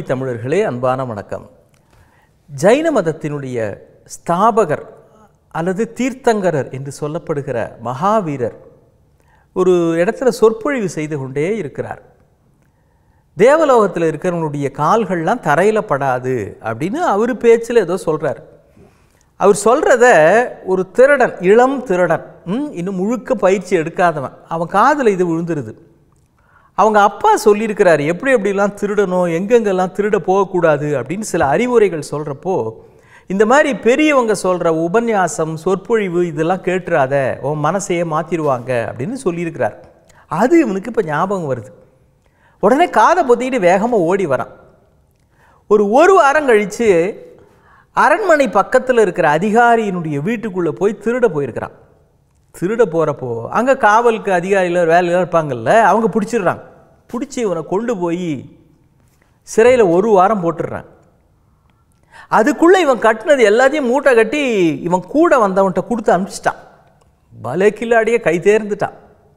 தமிழர்களே அன்பான வணக்கம் ஜைன மதத்தினுடைய ஸ்தாபகர் அல்லது தீர்த்தங்கரர் என்று சொல்லப்படுகிற மகாவீரர் ஒரு இடத்துல சொற்பொழிவு செய்து கொண்டே இருக்கிறார் தேவலோகத்தில் இருக்கிறவனுடைய கால்கள்லாம் தரையில் படாது அப்படின்னு அவர் பேச்சில் ஏதோ சொல்கிறார் அவர் சொல்கிறத ஒரு திருடன் இளம் திருடன் ம், இன்னும் முழுக்க பயிற்சி எடுக்காதவன் அவன் காதில் இது விழுந்துருது அவங்க அப்பா சொல்லியிருக்கிறாரு எப்படி எப்படிலாம் திருடணும் எங்கெங்கெல்லாம் திருட போகக்கூடாது அப்படின்னு சில அறிவுரைகள் சொல்கிறப்போ இந்த மாதிரி பெரியவங்க சொல்கிற உபன்யாசம் சொற்பொழிவு இதெல்லாம் கேட்டுறாத உன் மனசையே மாற்றிடுவாங்க அப்படின்னு சொல்லியிருக்கிறார் அது இவனுக்கு இப்போ ஞாபகம் வருது உடனே காதை பொத்திக்கிட்டு வேகமாக ஓடி வரான் ஒரு ஒரு வாரம் கழித்து அரண்மனை பக்கத்தில் இருக்கிற அதிகாரியினுடைய வீட்டுக்குள்ளே போய் திருட போயிருக்கிறான் திருட போகிறப்போ அங்கே காவலுக்கு அதிகாரிகள் வேலையில் இருப்பாங்கல்ல அவங்க பிடிச்சிடுறாங்க பிடிச்சி இவனை கொண்டு போய் சிறையில் ஒரு வாரம் போட்டுடுறான் அதுக்குள்ளே இவன் கட்டினது எல்லாத்தையும் மூட்டை கட்டி இவன் கூட வந்தவன்கிட்ட கொடுத்து அனுப்பிச்சிட்டான் பலே கில்லாடியே கை தேர்ந்துட்டான்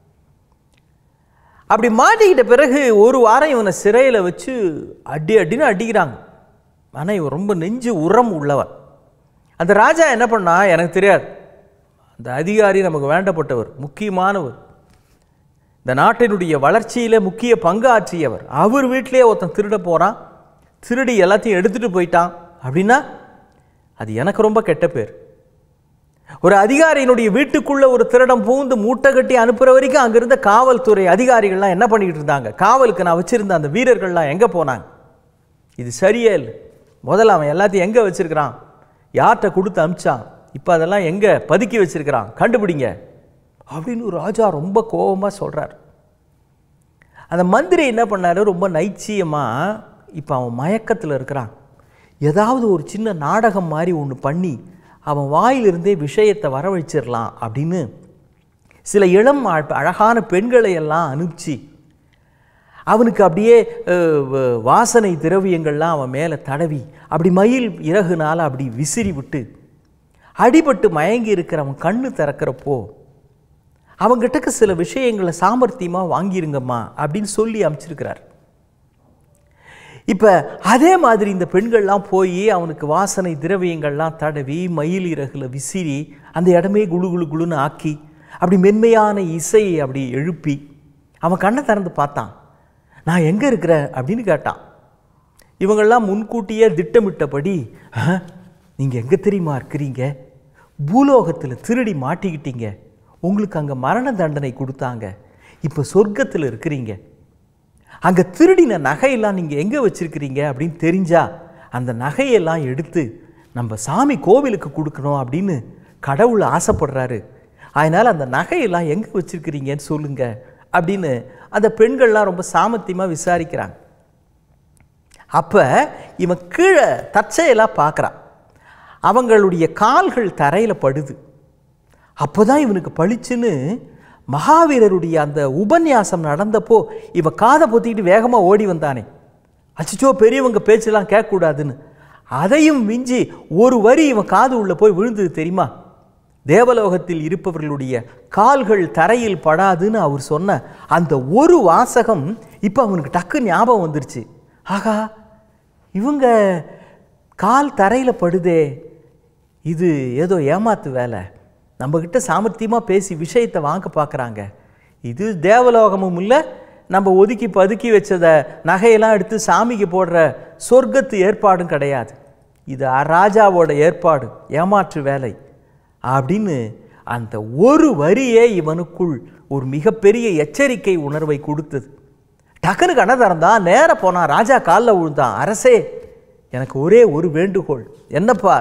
அப்படி மாட்டிக்கிட்ட பிறகு ஒரு வாரம் இவனை சிறையில் வச்சு அடி அடின்னு அடிக்கிறாங்க ஆனால் இவன் ரொம்ப நெஞ்சு உரம் உள்ளவன் அந்த ராஜா என்ன பண்ணா எனக்கு தெரியாது அந்த அதிகாரி நமக்கு வேண்டப்பட்டவர் முக்கியமானவர் இந்த நாட்டினுடைய வளர்ச்சியில் முக்கிய பங்கு ஆற்றியவர் அவர் வீட்டிலேயே ஒருத்தன் திருட போகிறான் திருடி எல்லாத்தையும் எடுத்துகிட்டு போயிட்டான் அப்படின்னா அது எனக்கு ரொம்ப கெட்ட பேர் ஒரு அதிகாரியினுடைய வீட்டுக்குள்ள ஒரு திருடம் பூந்து மூட்டை கட்டி அனுப்புகிற வரைக்கும் அங்கிருந்த காவல்துறை அதிகாரிகள்லாம் என்ன பண்ணிக்கிட்டு இருந்தாங்க காவலுக்கு நான் வச்சிருந்த அந்த வீரர்கள்லாம் எங்கே போனாங்க இது சரியே இல்லை முதல்ல அவன் எல்லாத்தையும் எங்கே வச்சிருக்கிறான் யார்கிட்ட கொடுத்து அனுப்பிச்சான் இப்போ அதெல்லாம் எங்கே பதுக்கி வச்சிருக்கிறான் கண்டுபிடிங்க அப்படின்னு ராஜா ரொம்ப கோபமாக சொல்கிறார் அந்த மந்திரி என்ன பண்ணாரு ரொம்ப நைச்சியமாக இப்போ அவன் மயக்கத்தில் இருக்கிறான் ஏதாவது ஒரு சின்ன நாடகம் மாதிரி ஒன்று பண்ணி அவன் வாயிலிருந்தே விஷயத்தை வரவழைச்சிடலாம் அப்படின்னு சில இளம் அழ- அழகான பெண்களை எல்லாம் அனுப்பிச்சு அவனுக்கு அப்படியே அஹ், வ- வாசனை திரவியங்கள்லாம் அவன் மேலே தடவி அப்படி மயில் இறகுனால அப்படி விசிறி விட்டு அடிபட்டு மயங்கி இருக்கிறவன் கண்ணு திறக்கிறப்போ அவங்கிட்டக்கு சில விஷயங்களை சாமர்த்தியமாக வாங்கிருங்கம்மா அப்படின்னு சொல்லி அமைச்சிருக்கிறார் இப்போ அதே மாதிரி இந்த பெண்கள்லாம் போய் அவனுக்கு வாசனை திரவியங்கள்லாம் தடவி மயில் இறகுல விசிறி அந்த இடமே குளு குளு குளுன்னு ஆக்கி அப்படி மென்மையான இசையை அப்படி எழுப்பி அவன் கண்ணை திறந்து பார்த்தான் நான் எங்கே இருக்கிறேன் அப்படின்னு கேட்டான் இவங்கெல்லாம் முன்கூட்டியே திட்டமிட்டபடி நீங்கள் எங்கே தெரியுமா இருக்கிறீங்க பூலோகத்தில் திருடி மாட்டிக்கிட்டீங்க உங்களுக்கு அங்கே மரண தண்டனை கொடுத்தாங்க இப்போ சொர்க்கத்தில் இருக்கிறீங்க அங்கே திருடின நகையெல்லாம் நீங்கள் எங்கே வச்சிருக்கிறீங்க அப்படின்னு தெரிஞ்சா அந்த நகையெல்லாம் எடுத்து நம்ம சாமி கோவிலுக்கு கொடுக்கணும் அப்படின்னு கடவுள் ஆசைப்படுறாரு அதனால் அந்த நகையெல்லாம் எங்கே வச்சிருக்கிறீங்கன்னு சொல்லுங்க அப்படின்னு அந்த பெண்கள்லாம் ரொம்ப சாமர்த்தியமாக விசாரிக்கிறாங்க அப்போ இவன் கீழே தற்செயலாக பார்க்குறான் அவங்களுடைய கால்கள் தரையில் படுது அப்போ தான் இவனுக்கு பளிச்சுன்னு மகாவீரருடைய அந்த உபன்யாசம் நடந்தப்போ இவன் காதை பொத்திக்கிட்டு வேகமாக ஓடி வந்தானே அச்சோ பெரியவங்க பேச்செல்லாம் கேட்கக்கூடாதுன்னு அதையும் மிஞ்சி ஒரு வரி இவன் காது உள்ள போய் விழுந்தது தெரியுமா தேவலோகத்தில் இருப்பவர்களுடைய கால்கள் தரையில் படாதுன்னு அவர் சொன்ன அந்த ஒரு வாசகம் இப்போ அவனுக்கு டக்கு ஞாபகம் வந்துருச்சு ஆகா இவங்க கால் தரையில் படுதே இது ஏதோ ஏமாத்து வேலை நம்மக்கிட்ட சாமர்த்தியமாக பேசி விஷயத்தை வாங்க பார்க்குறாங்க இது தேவலோகமும் இல்லை நம்ம ஒதுக்கி பதுக்கி வச்சத நகையெல்லாம் எடுத்து சாமிக்கு போடுற சொர்க்கத்து ஏற்பாடும் கிடையாது இது ராஜாவோட ஏற்பாடு ஏமாற்று வேலை அப்படின்னு அந்த ஒரு வரியே இவனுக்குள் ஒரு மிகப்பெரிய எச்சரிக்கை உணர்வை கொடுத்தது டக்குனு கண்ணை திறந்தான் நேர போனான் ராஜா காலில் விழுந்தான் அரசே எனக்கு ஒரே ஒரு வேண்டுகோள் என்னப்பா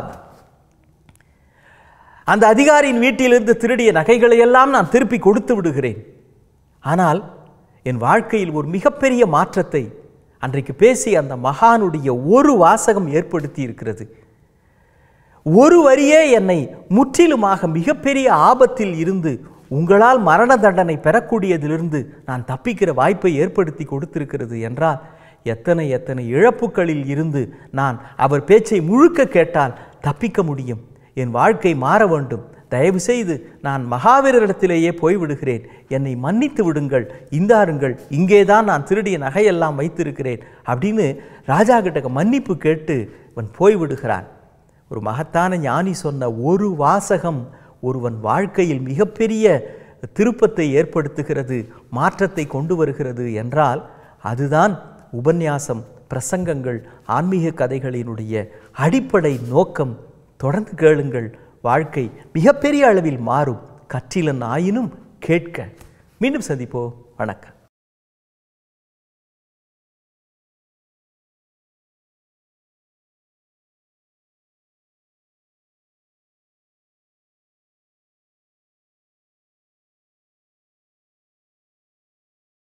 அந்த அதிகாரியின் வீட்டிலிருந்து திருடிய நகைகளை எல்லாம் நான் திருப்பி கொடுத்து விடுகிறேன் ஆனால் என் வாழ்க்கையில் ஒரு மிகப்பெரிய மாற்றத்தை அன்றைக்கு பேசி அந்த மகானுடைய ஒரு வாசகம் ஏற்படுத்தி இருக்கிறது ஒரு வரியே என்னை முற்றிலுமாக மிகப்பெரிய ஆபத்தில் இருந்து உங்களால் மரண தண்டனை பெறக்கூடியதிலிருந்து நான் தப்பிக்கிற வாய்ப்பை ஏற்படுத்தி கொடுத்திருக்கிறது என்றால் எத்தனை எத்தனை இழப்புகளில் இருந்து நான் அவர் பேச்சை முழுக்க கேட்டால் தப்பிக்க முடியும் என் வாழ்க்கை மாற வேண்டும் தயவு செய்து நான் மகாவீரரிடத்திலேயே போய்விடுகிறேன் என்னை மன்னித்து விடுங்கள் இந்தாருங்கள் இங்கே தான் நான் திருடிய நகையெல்லாம் வைத்திருக்கிறேன் அப்படின்னு ராஜா கிட்ட மன்னிப்பு கேட்டு இவன் போய்விடுகிறான் ஒரு மகத்தான ஞானி சொன்ன ஒரு வாசகம் ஒருவன் வாழ்க்கையில் மிகப்பெரிய திருப்பத்தை ஏற்படுத்துகிறது மாற்றத்தை கொண்டு வருகிறது என்றால் அதுதான் உபன்யாசம் பிரசங்கங்கள் ஆன்மீக கதைகளினுடைய அடிப்படை நோக்கம் தொடர்ந்து கேளுங்கள் வாழ்க்கை மிகப்பெரிய அளவில் மாறும் கற்றிலன் ஆயினும் கேட்க மீண்டும் சந்திப்போம் வணக்கம்